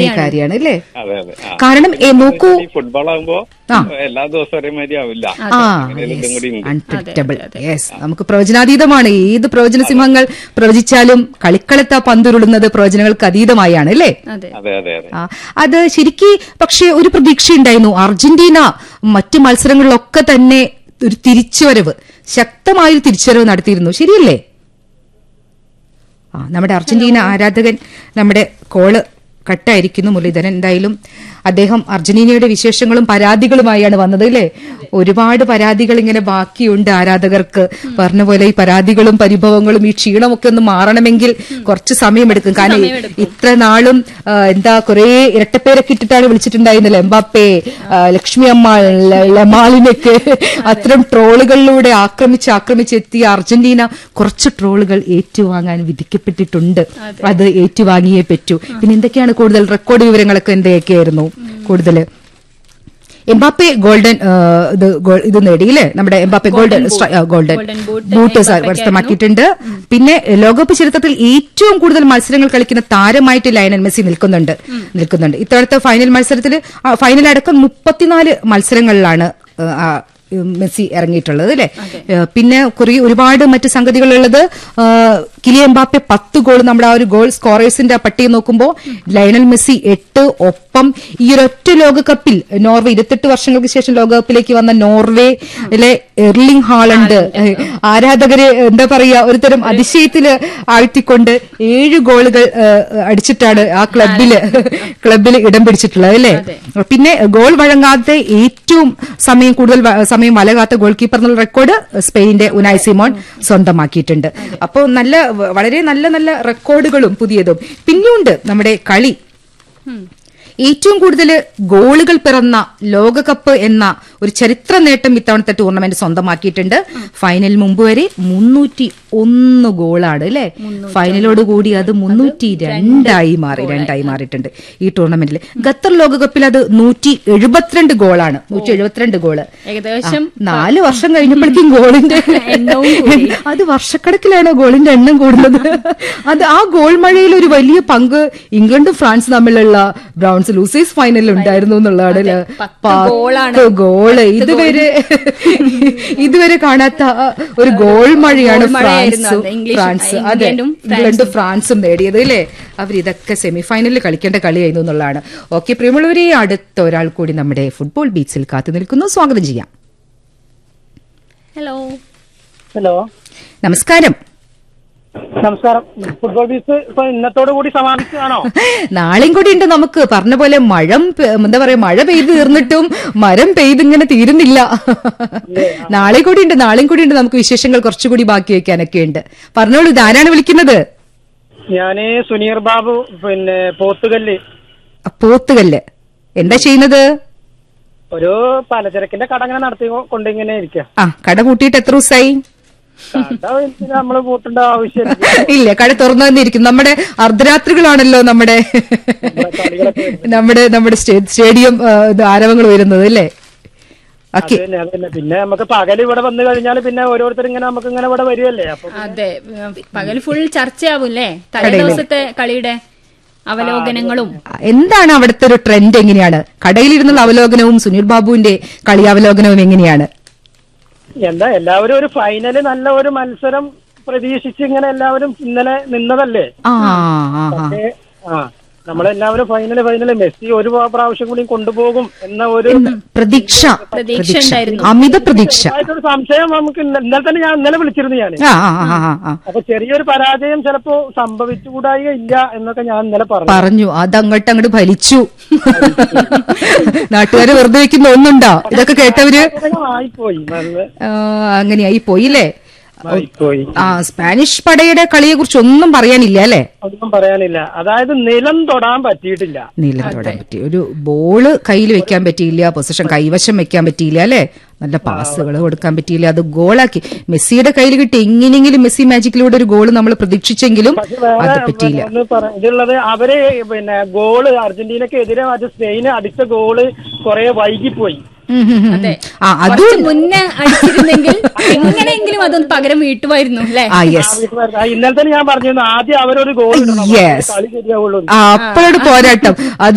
കാര്യമാണ് അല്ലേ അതെ അതെ ആ. കാരണം ഏ, നോക്കൂ ഈ ഫുട്ബോൾ ആകുമ്പോ ആ. എല്ലാ ദിവസവും ഒരേമാതിരി ആവില്ല ആ അങ്ങനെ ഇതും കൂടി ഉണ്ട് അൺപ്രഡിക്റ്റബിൾ യെസ് നമുക്ക് പ്രവചനാതീതമാണ് ഏത് പ്രവചന സിംഹങ്ങൾ പ്രവചിച്ചാലും കളിക്കളത്ത് ആ പന്തുരുളുന്നത് പ്രവചനങ്ങൾക്ക് അതീതമായാണ് അല്ലേ അതെ അതെ അതെ അതെ ആ, അത് ശരിക്ക് പക്ഷേ ഒരു പ്രതീക്ഷയുണ്ടായിരുന്നു അർജന്റീന മറ്റു മത്സരങ്ങളിലൊക്കെ തന്നെ ഒരു തിരിച്ചുവരവ് ശക്തമായൊരു തിരിച്ചുവരവ് നടത്തിയിരുന്നു ശരിയല്ലേ ആ നമ്മുടെ അർജന്റീന ആരാധകൻ നമ്മുടെ കോള് കട്ടായിരിക്കുന്നു മുരളീധരൻ എന്തായാലും അദ്ദേഹം അർജന്റീനയുടെ വിശേഷങ്ങളും പരാതികളുമായാണ് വന്നത് അല്ലേ ഒരുപാട് പരാതികൾ ഇങ്ങനെ ബാക്കിയുണ്ട് ആരാധകർക്ക് പറഞ്ഞ പോലെ ഈ പരാതികളും പരിഭവങ്ങളും ഈ ക്ഷീണമൊക്കെ ഒന്ന് മാറണമെങ്കിൽ കുറച്ച് സമയമെടുക്കും കാരണം ഇത്ര നാളും ആ, എന്താ കുറെ ഇരട്ടപ്പേരൊക്കെ ഇട്ടിട്ടാണ് വിളിച്ചിട്ടുണ്ടായിരുന്നില്ല എംബാപ്പെ ആ, ലക്ഷ്മി അമ്മ ല- ലമാലിനൊക്കെ അത്തരം ട്രോളുകളിലൂടെ ആക്രമിച്ച് ആക്രമിച്ചെത്തിയ അർജന്റീന കുറച്ച് ട്രോളുകൾ ഏറ്റുവാങ്ങാൻ വിധിക്കപ്പെട്ടിട്ടുണ്ട് അത് ഏറ്റുവാങ്ങിയേ പറ്റൂ പിന്നെ എന്തൊക്കെയാണ് കൂടുതൽ റെക്കോർഡ് വിവരങ്ങളൊക്കെ എന്തൊക്കെയായിരുന്നു കൂടുതൽ എംബാപ്പെ ഗോൾഡൻ ആ, ഇത് ഗോൾ- ഇത് നേടിയില്ലേ നമ്മുടെ എംബാപ്പെ ഗോൾഡൻ സ്ട്രൈ- ആ, ഗോൾഡൻ ഗോൾഡൻ ബൂട്ട് ബൂട്ട് എംബാപ്പയ്ക്കായിരുന്നു. കരസ്ഥമാക്കിയിട്ടുണ്ട് പിന്നെ ലോകകപ്പ് ചരിത്രത്തിൽ ഏറ്റവും കൂടുതൽ മത്സരങ്ങൾ കളിക്കുന്ന താരമായിട്ട് ലയണൽ മെസ്സി നിൽക്കുന്നുണ്ട് നിൽക്കുന്നുണ്ട് ഇത്തവണത്തെ ഫൈനൽ മത്സരത്തിൽ ഫൈനൽ അടക്കം മുപ്പത്തിനാല് മത്സരങ്ങളിലാണ് ആ, ആ, ഉം, മെസ്സി ഇറങ്ങിയിട്ടുള്ളത് അല്ലെ പിന്നെ കുറെ ഒരുപാട് മറ്റ് സംഗതികളുള്ളത് ആ, കിലിയൻ എംബാപ്പെ പത്ത് ഗോൾ നമ്മുടെ ആ ഒരു ഗോൾ സ്കോറേഴ്സിന്റെ ആ പട്ടിക നോക്കുമ്പോൾ ലയണൽ മെസ്സി എട്ട് ഒപ്പം ഈ ഒരൊറ്റ ലോകകപ്പിൽ നോർവേ ഇരുപത്തെട്ട് വർഷങ്ങൾക്ക് ശേഷം ലോകകപ്പിലേക്ക് വന്ന നോർവേയിലെ എർലിംഗ് ഹാളണ്ട് ആരാധകരെ എന്താ പറയാ ഒരുതരം അതിശയത്തില് ആഴ്ത്തിക്കൊണ്ട് ഏഴ് ഗോളുകൾ ഏഹ്, അടിച്ചിട്ടാണ് ആ ക്ലബില് ക്ലബിൽ ഇടം പിടിച്ചിട്ടുള്ളത് അല്ലേ പിന്നെ ഗോൾ വഴങ്ങാത്ത ഏറ്റവും സമയം കൂടുതൽ വ- സമയം വലകാത്ത ഗോൾ കീപ്പർ എന്നുള്ള റെക്കോർഡ് സ്പെയിന്റെ ഉനായ് സിമോൺ സ്വന്തമാക്കിയിട്ടുണ്ട് അപ്പോൾ നല്ല വ- വളരെ നല്ല നല്ല റെക്കോർഡുകളും പുതിയതും പിന്നെയുണ്ട് നമ്മുടെ കളി ഏറ്റവും കൂടുതൽ ഗോളുകൾ പിറന്ന ലോകകപ്പ് എന്ന ഒരു ചരിത്ര നേട്ടം ഇത്തവണത്തെ ടൂർണമെന്റ് സ്വന്തമാക്കിയിട്ടുണ്ട് ഫൈനൽ മുമ്പ് വരെ മുന്നൂറ്റി ഒന്ന് ഗോളാണ് അല്ലെ ഫൈനലോട് കൂടി അത് മുന്നൂറ്റി രണ്ടായി മാറി രണ്ടായി മാറിയിട്ടുണ്ട് ഈ ടൂർണമെന്റിൽ ഖത്തർ ലോകകപ്പിൽ അത് നൂറ്റി എഴുപത്തിരണ്ട് ഗോളാണ് നൂറ്റി എഴുപത്തിരണ്ട് ഗോള് ഏകദേശം നാല് വർഷം കഴിഞ്ഞപ്പോഴേക്കും ഗോളിന്റെ എണ്ണവും കൂടി. അത് വർഷക്കണക്കിലാണോ ഗോളിന്റെ എണ്ണം കൂടുന്നത് അത് ആ ഗോൾ മഴയിൽ ഒരു വലിയ പങ്ക് ഇംഗ്ലണ്ടും ഫ്രാൻസും തമ്മിലുള്ള ബ്രൗൺസ് ലൂസേഴ്സ് ഫൈനലിൽ ഉണ്ടായിരുന്നു എന്നുള്ളതാണ് അല്ലേ? പത്ത് ഗോളാണ്. പത്ത് ഗോള് ഇതുവരെ ഇതുവരെ കാണാത്ത ആ ഒരു ഗോൾ മഴയാണ് ഗോൾ മഴയായിരുന്നു ഫ്രാൻസും അത്. ഇംഗ്ലീഷ്- ഫ്രാൻസ് അതെ ഇംഗ്ലണ്ടും ഇംഗ്ലണ്ടും ഫ്രാൻസും നേടിയത് അല്ലേ അവർ ഇതൊക്കെ സെമി ഫൈനലിൽ കളിക്കേണ്ട കളിയായിരുന്നു എന്നുള്ളതാണ് ഓക്കെ പ്രിയമുള്ളവരെ അടുത്ത ഒരാൾ കൂടി നമ്മുടെ ഫുട്ബോൾ ബീച്ചിൽ കാത്തു നിൽക്കുന്നു സ്വാഗതം ചെയ്യാം ഹലോ ഹലോ നമസ്കാരം നമസ്കാരം ഫുട്ബോൾ ബീച്ച് ഇപ്പൊ ഇന്നത്തോടു കൂടി സമാപിച്ചതാണോ നാളെയും കൂടി ഉണ്ട് നമുക്ക് പറഞ്ഞ പോലെ മഴ എന്താ പറയാ മഴ പെയ്ത് തീർന്നിട്ടും മരം പെയ്തിങ്ങനെ തീരുന്നില്ല നാളെ കൂടി ഉണ്ട് നാളെയും കൂടി ഉണ്ട് നമുക്ക് വിശേഷങ്ങൾ കുറച്ചുകൂടി ബാക്കി വെക്കാനൊക്കെ ഉണ്ട് പറഞ്ഞോളൂ ഇതാരാണ് വിളിക്കുന്നത് ഞാന് സുനീർ ബാബു പിന്നെ പോത്തുകല്ല് പോത്തുകല്ല് എന്താ ചെയ്യുന്നത് ഒരു പലചരക്കിന്റെ കട ഇങ്ങനെ നടത്തി കൊണ്ടിങ്ങനെ ഇരിക്കുക ആ കട കൂട്ടിയിട്ട് എത്ര ദിവസമായി കട എന്തിനാ നമ്മള് പൂട്ടേണ്ട ആവശ്യമില്ല ഇല്ല കട തുറന്നു തന്നെയിരിക്കും നമ്മുടെ അർദ്ധരാത്രികളാണല്ലോ നമ്മുടെ നമ്മുടെ നമ്മുടെ സ്റ്റേ- സ്റ്റേഡിയം ആ, ഇത് ആരവങ്ങൾ വരുന്നത് അല്ലേ ഓക്കെ അതന്നെ അതന്നെ പിന്നെ നമുക്ക് പകല് ഇവിടെ വന്നു കഴിഞ്ഞാൽ പിന്നെ ഓരോരുത്തർ ഇങ്ങനെ നമുക്ക് ഇങ്ങനെ ഇവിടെ വരുമല്ലേ അപ്പൊ അതെ പകൽ ഫുൾ ചർച്ചയാവൂല്ലേ തലേ ദിവസത്തെ കളിയുടെ അവലോകനങ്ങളും എന്താണ് അവിടുത്തെ ഒരു ട്രെൻഡ് എങ്ങനെയാണ് കടയിലിരുന്നുള്ള അവലോകനവും സുനിൽ ബാബുവിന്റെ കളി അവലോകനവും എങ്ങനെയാണ് എന്താ എല്ലാവരും ഒരു ഫൈനല് നല്ല ഒരു മത്സരം പ്രതീക്ഷിച്ച് ഇങ്ങനെ എല്ലാവരും ഇന്നലെ നിന്നതല്ലേ ആ ആ ആ പക്ഷേ, ആ നമ്മളെല്ലാവരും ഫൈനല് ഫൈനല് മെസ്സി ഒരു പ്രാവശ്യം കൂടി കൊണ്ടുപോകും എന്ന ഒരു പ്രതീക്ഷ പ്രതീക്ഷ ഉണ്ടായിരുന്നു. അമിത പ്രതീക്ഷ ചെറുതായിട്ടൊരു സംശയം നമുക്ക് ഇന്ന- ഇന്നലെ തന്നെ ഞാൻ ഇന്നലെ വിളിച്ചിരുന്നു ഞാൻ ആ ആ ആ ആ, ആ അപ്പൊ ചെറിയൊരു പരാജയം ചിലപ്പോ സംഭവിച്ചുകൂടായിക ഇല്ല എന്നൊക്കെ ഞാൻ ഇന്നലെ പറഞ്ഞു പറഞ്ഞു അതങ്ങോട്ട് അങ്ങോട്ട് ഫലിച്ചു നാട്ടുകാര് വെറുതെ വെക്കുന്ന ഒന്നുണ്ടോ ഇതൊക്കെ കേട്ടവര് ആയിപ്പോയി നല്ല ആ, അങ്ങനെയായി പോയില്ലേ ആയിപ്പോയി ആ സ്പാനിഷ് പടയുടെ കളിയെ കുറിച്ച് ഒന്നും പറയാനില്ല അല്ലെ ഒന്നും പറയാനില്ല അതായത് നിലം തൊടാൻ പറ്റിയിട്ടില്ല നീലം തൊടാൻ പറ്റി ഒരു ബോള് കയ്യിൽ വെക്കാൻ പറ്റിയില്ല പൊസിഷൻ കൈവശം വെക്കാൻ പറ്റിയില്ല അല്ലെ നല്ല പാസുകൾ കൊടുക്കാൻ പറ്റിയില്ല അത് ഗോളാക്കി മെസ്സിയുടെ കയ്യിൽ കിട്ടി എങ്ങനെയെങ്കിലും മെസ്സി മാജിക്കിലൂടെ ഒരു ഗോൾ നമ്മൾ പ്രതീക്ഷിച്ചെങ്കിലും പക്ഷെ വേറെ അത് പറ്റിയില്ല ഒന്ന് പറ- ഇതുള്ളത് അവര് പിന്നെ ഗോള് അർജന്റീനക്കെതിരെ അത് സ്പെയിന് അടിച്ച ഗോള് കുറെ വൈകിപ്പോയി ഉം, ഉം, ഉം. അതെ ആ അതും കുറച്ച് മുന്നേ അടിച്ചിരുന്നെങ്കിൽ എങ്ങനെയെങ്കിലും അതൊന്ന് പകരം വീട്ടുമായിരുന്നു അല്ലേ ആ യെസ് ആ, ഇന്നലെ തന്നെ ഞാൻ പറഞ്ഞിരുന്നു ആദ്യം അവരൊരു ഗോൾ ഇടണം Yes. കളി ശരിയാവുള്ളൂ ആ അപ്പോഴൊരു പോരാട്ടം അത്